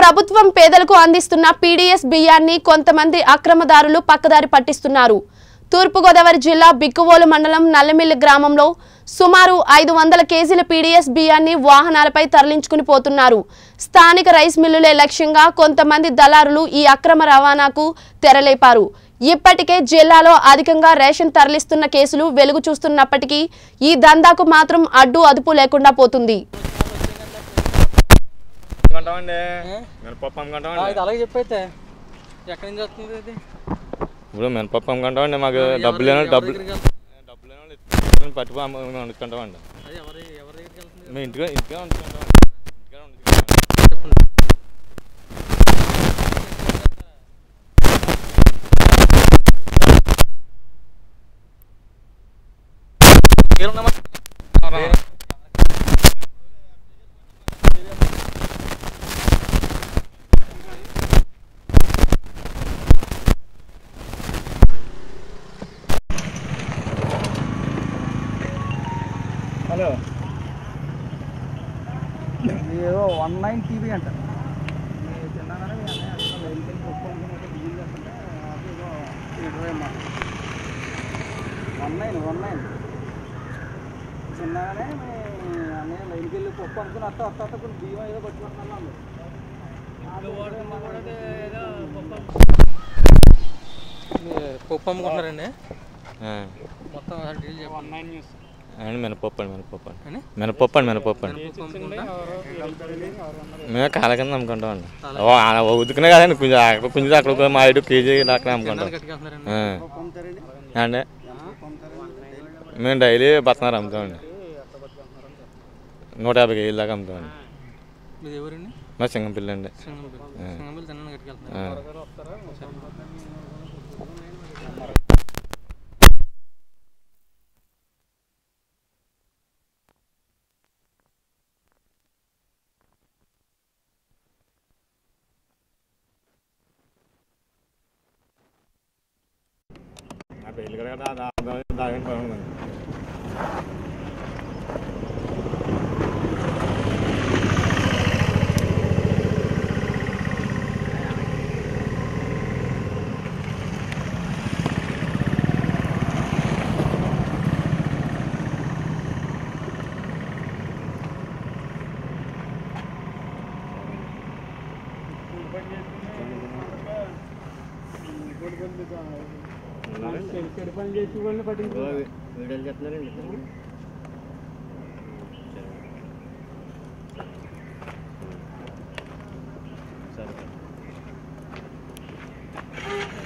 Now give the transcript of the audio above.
ప్రభుత్వం పేదలకు అందిస్తున్న పీడీఎస్ బియ్యాన్ని కొంతమంది అక్రమదారులు పక్కదారి పట్టిస్తున్నారు తూర్పుగోదావరి జిల్లా బిక్కువోలు మండలం నల్లమిల్లి గ్రామంలో సుమారు ఐదు వందల కేజీల పీడీఎస్ బియ్యాన్ని వాహనాలపై తరలించుకుని పోతున్నారు స్థానిక రైస్ మిల్లులే లక్ష్యంగా కొంతమంది దళారులు ఈ అక్రమ రవాణాకు తెరలేపారు ఇప్పటికే జిల్లాలో అధికంగా రేషన్ తరలిస్తున్న కేసులు వెలుగు చూస్తున్నప్పటికీ ఈ దందాకు మాత్రం అడ్డు అదుపు లేకుండా పోతుంది కొంటామండి మినపప్పు అమ్ముకుంటామండి ఇది అలాగే చెప్పైతే ఎక్కడి నుంచి వస్తుంది ఇది ఇప్పుడు మినపప్పు అమ్ముకుంటామండి మాకు డబ్బులు లేని ఎవరి డబ్బులు దగ్గరికి వెళ్తుంది? డబ్బులు లేని వాళ్ళు పట్టుకు అమ్ము వండుకుంటామండి అది ఎవరి ఎవరి దగ్గరికి వెళ్తుంది మేము ఇంటిగా ఇంటిగా వండుకుంటాం ఇంటిగా వండుకుంటాం చెప్పండి పేరున్నామా? హలో ఏదో వన్ నైన్ టీవీ అంట మీరు తిన్నాగానే మీ అన్నయ్య అడిగిన వెహికల్ ఒప్పుకుంటున్నట్టు బిజిల్ చేస్తుంటే అది ఏదో ఇరవై అమ్మా వన్ నైన్ వన్ నైన్ చిన్నగానే మీ అన్నయ్య లైన్కి వెళ్ళి పప్పు అనుకుని అత్త అత్త అత్త కొన్ని బియ్యం ఏదో పట్టుకుంటున్నాను మీరు పప్పు అమ్ముకుంటున్నారండి ఆ. మొత్తం డీల్ చెప్పండి వన్ నైన్ న్యూస్ అండి మినపప్పు అండి మినపప్పు అండి అని మినపప్పు అండి మినపప్పు అండి పప్పు అమ్ముకుంటా మేము కాల కింద అమ్ముకుంటామండి ఓ, ఆ, ఉతుకునే కదండి కొంచెం అక్కడ కొంచెం అక్కడ మా ఐదు కేజీ అక్కడ అమ్ముకుంటాం కట్టుకెళ్తున్నారండి ఆ. అండి మేము డైలీ బతనారు అమ్ముతామండి నూట యాభై కేజీల దాకా అమ్ముతామండి మీది ఎవరండి మా సింగంపిల్లి అండి సింగంపల్లి సింగంపల్లి తిన్నాను ఆ. కట్టుకెళ్తున్నారు ఆ పెళ్ళి కదా దాగండి బాగుందండి చెడు పని చేసి వాళ్ళని పట్టించుకో వీడియోలు చెప్తున్నారండి సరే